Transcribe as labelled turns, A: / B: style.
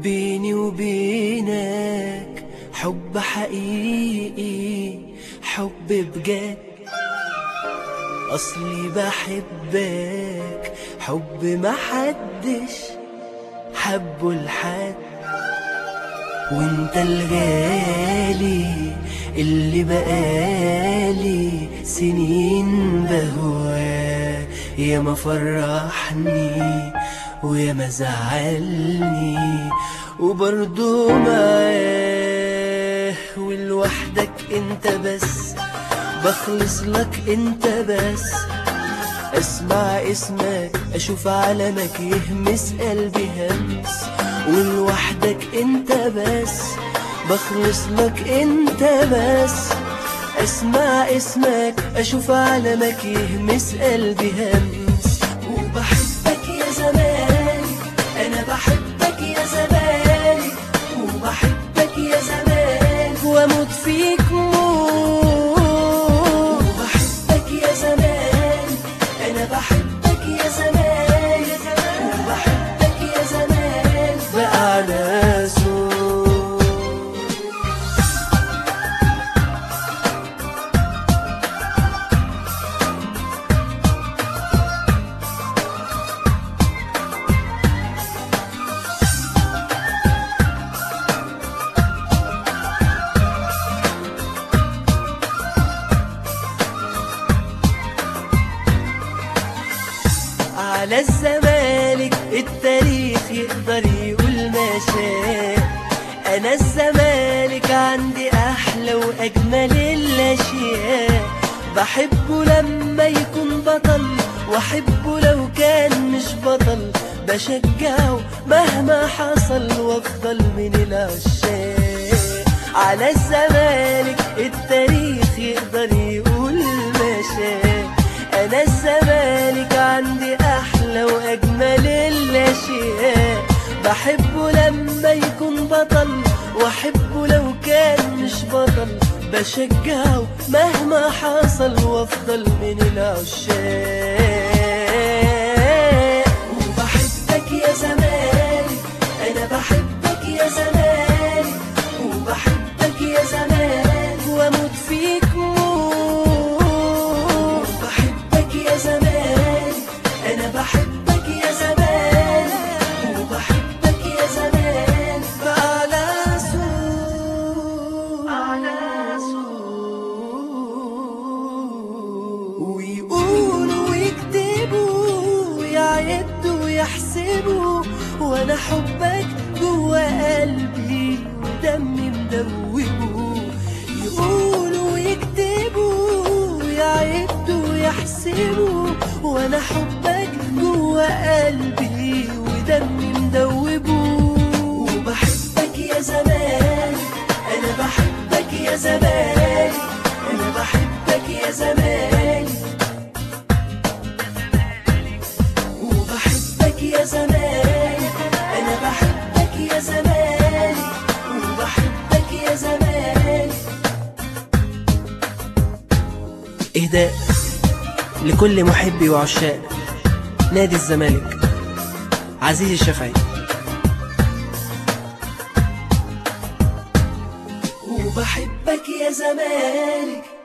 A: بيني وبينك حب حقيقي حب بجد أصلي بحبك حب ما حدش حبه لحد وانت الغالي اللي بقالي سنين بهواه يا ما فرحني ويا ما زعلني وبرضه معاه ولوحدك انت بس بخلص لك انت بس اسمع اسمك اشوف علمك يهمس قلبي همس ولوحدك انت بس بخلص لك انت بس اسمع اسمك اشوف علمك يهمس قلبي همس وبحبك يا زماني انا بحبك يا زماني وبحبك يا زماني واموت فيك موت وبحبك يا زماني انا بحبك يا زماني وبحبك يا زماني بأعلى صوت على الزمالك التاريخ يقدر يقول ما شاء انا الزمالك عندي احلى واجمل الاشياء بحبه لما يكون بطل واحبه لو كان مش بطل بشجعه مهما حصل وافضل من العشاق على الزمالك التاريخ يقدر يقول ما شاء انا الزمالك عندي احلى واجمل الاشياء بحبه لما يكون بطل واحبه لو كان مش بطل بشجعه مهما حصل وافضل من العشاق وبحبك يا زمالك انا بحبك يا زمالك وبحبك يا زمالك واموت فيك موت بحبك يا زمالك انا بحبك يا زمالك وبحبك يا زمالك بأعلى صوت أعلى صوت ويقولوا ويكتبوا ويعدوا ويحسبوا وانا حبك جوا قلبي ودمي مدوبه يقولوا ويكتبوا ويعدوا ويحسبوا وانا حبك جوا قلبي ودمي مدوبه وبحبك يا زمان انا بحبك يا زمان انا بحبك يا زمان وبحبك يا زمان انا بحبك يا زمان وبحبك يا زمان اهداء لكل محبي وعشاق نادي الزمالك عزيزي الشافعي وبحبك يا زمالك